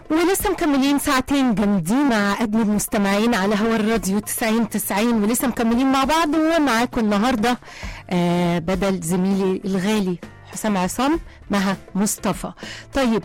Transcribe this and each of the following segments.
ولسه مكملين ساعتين جامدين مع أجمل المستمعين على هوا الراديو 90 90 ولسه مكملين مع بعض ومعاكم النهارده آه بدل زميلي الغالي حسام عصام مها مصطفى طيب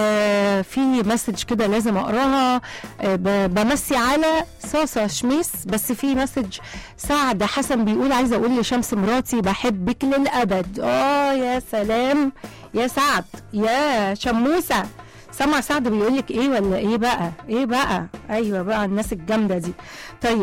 آه في مسج كده لازم اقراها آه ب- بمسي على صاصة شميس بس في مسج سعد حسن بيقول عايزه اقول لشمس مراتي بحبك للابد اه يا سلام يا سعد يا شموسه سمع سعد بيقول لك ايه ولا ايه بقى ايه بقى ايوه بقى الناس الجامده دي طيب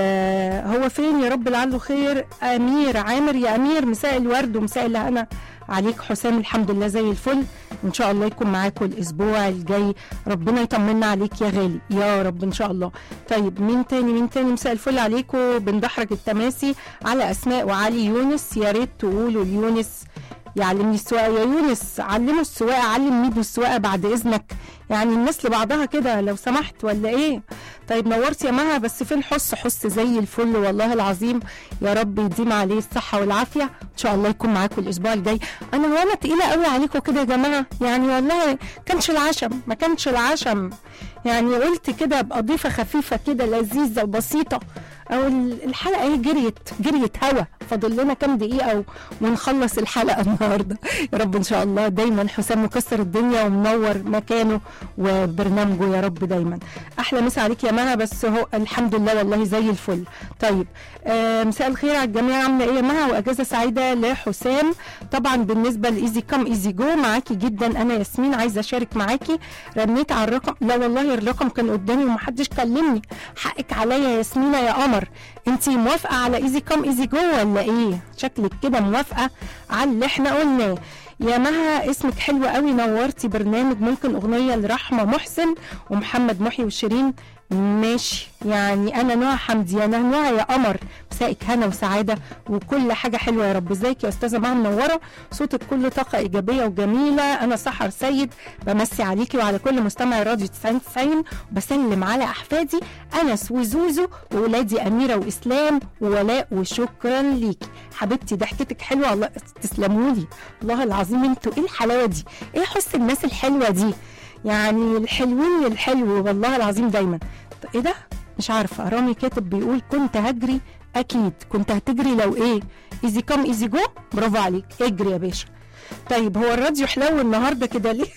آه هو فين يا رب لعله خير امير عامر يا امير مساء الورد ومساء الهنا عليك حسام الحمد لله زي الفل ان شاء الله يكون معاكم الاسبوع الجاي ربنا يطمنا عليك يا غالي يا رب ان شاء الله طيب مين تاني مين تاني مساء الفل عليكم بندحرج التماسي على اسماء وعلي يونس يا ريت تقولوا ليونس يعلمني السواقه يا يونس علمه السواقه علم ميدو السواقه بعد اذنك يعني الناس لبعضها كده لو سمحت ولا ايه طيب نورت يا مها بس فين حس حس زي الفل والله العظيم يا رب يديم عليه الصحه والعافيه ان شاء الله يكون معاكم الاسبوع الجاي انا وانا تقيله قوي عليكم كده يا جماعه يعني والله كانش العشم ما كانش العشم يعني قلت كده بأضيفة خفيفة كده لذيذة وبسيطة أو ال- الحلقة اهي جريت جريت هوا فاضل لنا كام دقيقة و- ونخلص الحلقة النهاردة يا رب إن شاء الله دايما حسام مكسر الدنيا ومنور مكانه وبرنامجه يا رب دايما أحلى مسا عليك يا مها بس هو الحمد لله والله زي الفل طيب آه مساء الخير على الجميع عاملة إيه يا مها وأجازة سعيدة لحسام طبعا بالنسبة لإيزي كام إيزي جو معاكي جدا أنا ياسمين عايزة أشارك معاكي رنيت على الرقم لا والله الرقم كان قدامي ومحدش كلمني حقك عليا يا ياسمينة يا قمر انت موافقة على ايزي كام ايزي جو ولا ايه شكلك كده موافقة على اللي احنا قلناه يا مها اسمك حلو قوي نورتي برنامج ممكن اغنية لرحمة محسن ومحمد محي وشيرين ماشي يعني انا نوع حمدي انا نوع يا قمر مسائك هنا وسعاده وكل حاجه حلوه يا رب ازيك يا استاذه مها منوره صوتك كله طاقه ايجابيه وجميله انا سحر سيد بمسي عليكي وعلى كل مستمع راديو 90 90 وبسلم على احفادي انس وزوزو وولادي اميره واسلام وولاء وشكرا ليكي حبيبتي ضحكتك حلوه الله تسلموا لي والله العظيم انتوا ايه الحلاوه دي ايه حس الناس الحلوه دي يعني الحلوين للحلو والله العظيم دايما طب ايه ده مش عارفه رامي كاتب بيقول كنت هجري اكيد كنت هتجري لو ايه ايزي كام ايزي جو برافو عليك اجري يا باشا طيب هو الراديو حلو النهارده كده ليه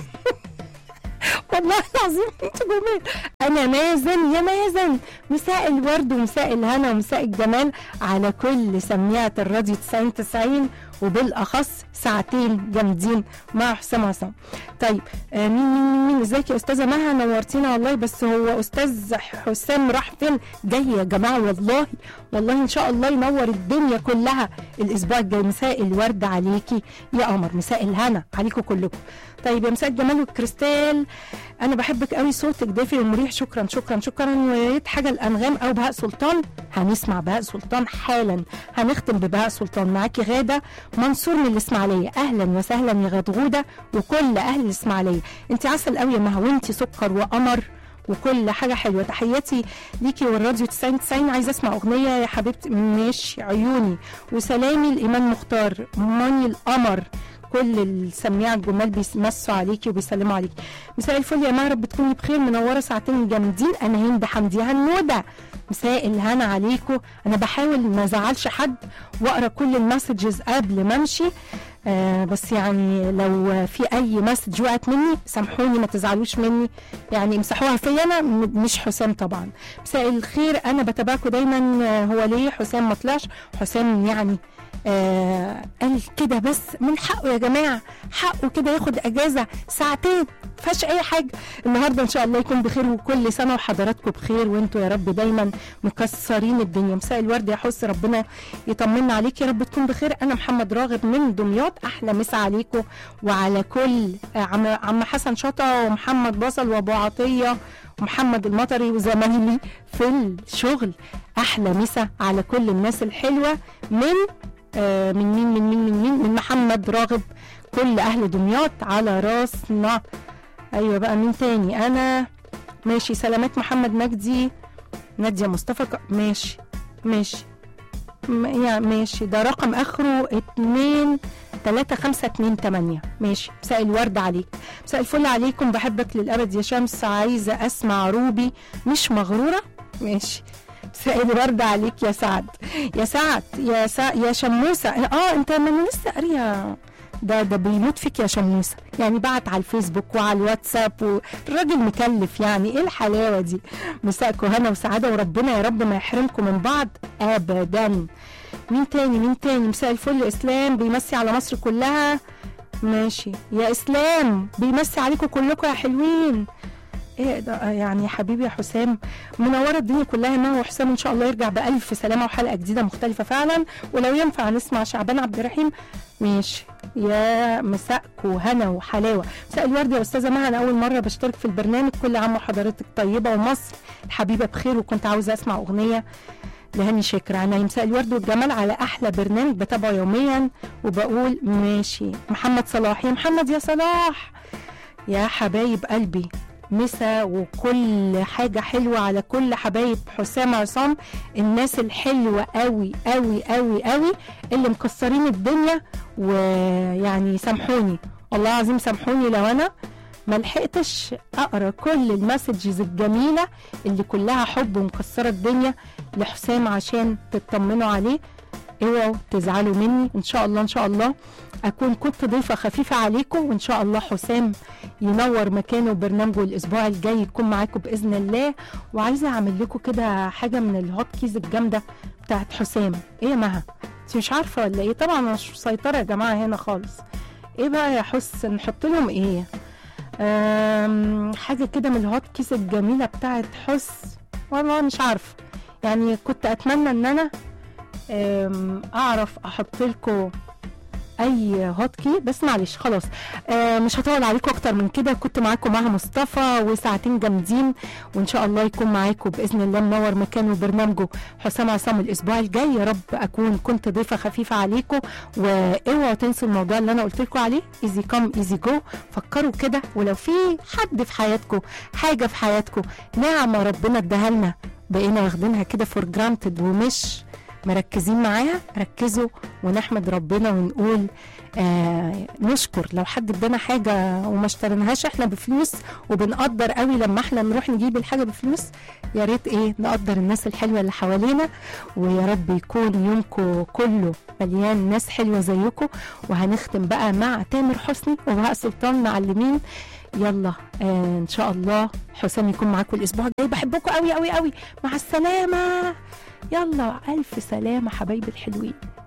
والله العظيم انت جميل انا مازن يا مازن مساء الورد ومساء الهنا ومساء الجمال على كل سميعة الراديو 90 90 وبالاخص ساعتين جامدين مع حسام عصام طيب آه مين مين مين مين ازيك يا استاذه مها نورتينا والله بس هو استاذ حسام راح فين جاي يا جماعه والله والله ان شاء الله ينور الدنيا كلها الاسبوع الجاي مساء الورد عليكي يا قمر مساء الهنا عليكم كلكم طيب يا مساء الجمال والكريستال انا بحبك قوي صوتك دافي ومريح شكرا شكرا شكرا ويا ريت حاجه الانغام او بهاء سلطان هنسمع بهاء سلطان حالا هنختم ببهاء سلطان معاكي غاده منصور من الاسماعيليه اهلا وسهلا يا غدغوده وكل اهل الاسماعيليه انت عسل قوي يا مها وانت سكر وقمر وكل حاجه حلوه تحياتي ليكي والراديو 90 90 عايزه اسمع اغنيه يا حبيبتي ماشي عيوني وسلامي لايمان مختار ماني القمر كل السميعة الجمال بيمسوا عليكي وبيسلموا عليكي مساء الفل يا مها رب تكوني بخير منوره ساعتين جامدين انا هند حمدي هنوده مساء الهنا عليكم انا بحاول ما ازعلش حد واقرا كل المسجز قبل ما امشي آه بس يعني لو في اي مسج وقعت مني سامحوني ما تزعلوش مني يعني امسحوها فيا انا م- مش حسام طبعا مساء الخير انا بتابعكم دايما آه، هو ليه حسام ما طلعش حسام يعني آه قال كده بس من حقه يا جماعه حقه كده ياخد اجازه ساعتين فيهاش اي حاجه النهارده ان شاء الله يكون بخير وكل سنه وحضراتكم بخير وانتوا يا رب دايما مكسرين الدنيا مساء الورد يا حس ربنا يطمنا عليك يا رب تكون بخير انا محمد راغب من دمياط احلى مسا عليكم وعلى كل آه، عم عم حسن شطه ومحمد بصل وابو عطيه ومحمد المطري وزمايلي في الشغل احلى مسا على كل الناس الحلوه من آه، من مين من مين من مين من محمد راغب كل اهل دمياط على راسنا ايوه بقى مين تاني انا ماشي سلامات محمد مجدي ناديه مصطفى ك- ماشي ماشي م- يعني ماشي ده رقم اخره اتنين 3528 ماشي مساء الورد عليك مساء الفل عليكم بحبك للأبد يا شمس عايزة أسمع روبي مش مغرورة ماشي مساء الورد عليك يا سعد يا سعد يا سع... يا شموسة اه انت من لسه قارية ده ده بيموت فيك يا شموسة يعني بعت على الفيسبوك وعلى الواتساب والراجل مكلف يعني ايه الحلاوة دي مساءكم هنا وسعادة وربنا يا رب ما يحرمكم من بعض ابدا مين تاني مين تاني مساء الفل اسلام بيمسي على مصر كلها ماشي يا اسلام بيمسي عليكم كلكم يا حلوين ايه ده يعني يا حبيبي يا حسام منوره الدنيا كلها انه وحسام ان شاء الله يرجع بالف سلامه وحلقه جديده مختلفه فعلا ولو ينفع نسمع شعبان عبد الرحيم ماشي يا مساءكو هنا وحلاوه مساء الورد يا استاذه مها انا اول مره بشترك في البرنامج كل عام وحضرتك طيبه ومصر الحبيبه بخير وكنت عاوزه اسمع اغنيه لهاني شاكر انا مساء الورد والجمال على احلى برنامج بتابعه يوميا وبقول ماشي محمد صلاح يا محمد يا صلاح يا حبايب قلبي مسا وكل حاجة حلوة على كل حبايب حسام عصام الناس الحلوة قوي قوي قوي قوي اللي مكسرين الدنيا ويعني سامحوني والله العظيم سامحوني لو انا ما لحقتش اقرا كل المسجز الجميله اللي كلها حب ومكسره الدنيا لحسام عشان تطمنوا عليه اوعوا تزعلوا مني ان شاء الله ان شاء الله اكون كنت ضيفه خفيفه عليكم وان شاء الله حسام ينور مكانه برنامجه الاسبوع الجاي يكون معاكم باذن الله وعايزه اعمل لكم كده حاجه من الهوت كيز الجامده بتاعت حسام ايه يا مها انت مش عارفه ولا ايه طبعا انا مش مسيطره يا جماعه هنا خالص ايه بقى يا حس نحط لهم ايه أم، حاجه كده من الهوت كيس الجميله بتاعت حس والله مش عارفه يعني كنت اتمنى ان انا أم، اعرف احط لكم اي هوت كي بس معلش خلاص آه مش هطول عليكم اكتر من كده كنت معاكم مها مصطفى وساعتين جامدين وان شاء الله يكون معاكم باذن الله منور مكانه وبرنامجه حسام عصام الاسبوع الجاي يا رب اكون كنت ضيفه خفيفه عليكم واوعوا تنسوا الموضوع اللي انا قلت لكم عليه ايزي كام ايزي جو فكروا كده ولو في حد في حياتكم حاجه في حياتكم نعمه ربنا اداها لنا بقينا واخدينها كده فور جرانتد ومش مركزين معاها ركزوا ونحمد ربنا ونقول آه نشكر لو حد ادانا حاجه وما اشتريناهاش احنا بفلوس وبنقدر قوي لما احنا نروح نجيب الحاجه بفلوس يا ريت ايه نقدر الناس الحلوه اللي حوالينا ويا رب يكون يومكم كله مليان ناس حلوه زيكم وهنختم بقى مع تامر حسني وبهاء سلطان معلمين يلا آه ان شاء الله حسام يكون معاكم الاسبوع الجاي بحبكم قوي قوي قوي مع السلامه يلا الف سلامه حبايبي الحلوين